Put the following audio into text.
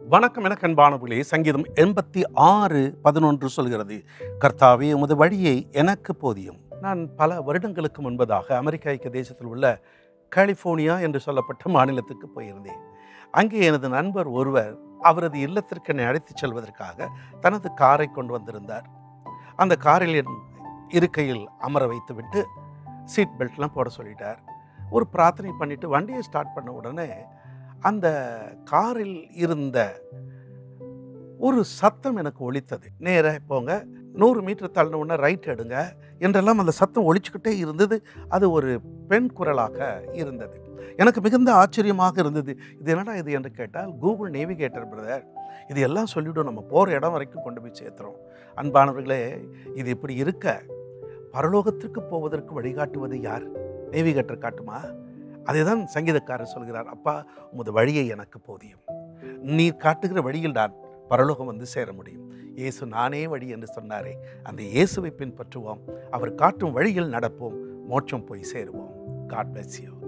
வணக்கம் என கண்பானவர்களே சங்கீதம் எண்பத்தி ஆறு பதினொன்று சொல்கிறது கர்த்தாவே உமது வழியை எனக்கு போதியும் நான் பல வருடங்களுக்கு முன்பதாக அமெரிக்க ஐக்கிய தேசத்தில் உள்ள கலிஃபோர்னியா என்று சொல்லப்பட்ட மாநிலத்துக்கு போயிருந்தேன் அங்கே எனது நண்பர் ஒருவர் அவரது இல்லத்திற்கு என்னை அழைத்துச் செல்வதற்காக தனது காரை கொண்டு வந்திருந்தார் அந்த காரில் என் இருக்கையில் அமர வைத்துவிட்டு சீட் பெல்ட்லாம் போட சொல்லிட்டார் ஒரு பிரார்த்தனை பண்ணிட்டு வண்டியை ஸ்டார்ட் பண்ண உடனே அந்த காரில் இருந்த ஒரு சத்தம் எனக்கு ஒலித்தது நேராக போங்க நூறு மீட்டர் தள்ளின உடனே ரைட் எடுங்க என்றெல்லாம் அந்த சத்தம் ஒலிச்சுக்கிட்டே இருந்தது அது ஒரு பெண் குரலாக இருந்தது எனக்கு மிகுந்த ஆச்சரியமாக இருந்தது இது என்னடா இது என்று கேட்டால் கூகுள் நேவிகேட்டர் பிரதர் இது எல்லாம் சொல்லிவிடும் நம்ம போகிற இடம் வரைக்கும் கொண்டு போய் சேர்த்துறோம் அன்பானவர்களே இது இப்படி இருக்க பரலோகத்திற்கு போவதற்கு வழிகாட்டுவது யார் நேவிகேட்டர் காட்டுமா அதை தான் சங்கீதக்காரர் சொல்கிறார் அப்பா உமது வழியை எனக்கு போதியும் நீர் காட்டுகிற வழியில் நான் பரலோகம் வந்து சேர முடியும் இயேசு நானே வழி என்று சொன்னாரே அந்த இயேசுவை பின்பற்றுவோம் அவர் காட்டும் வழியில் நடப்போம் மோட்சம் போய் சேருவோம் காட் bless you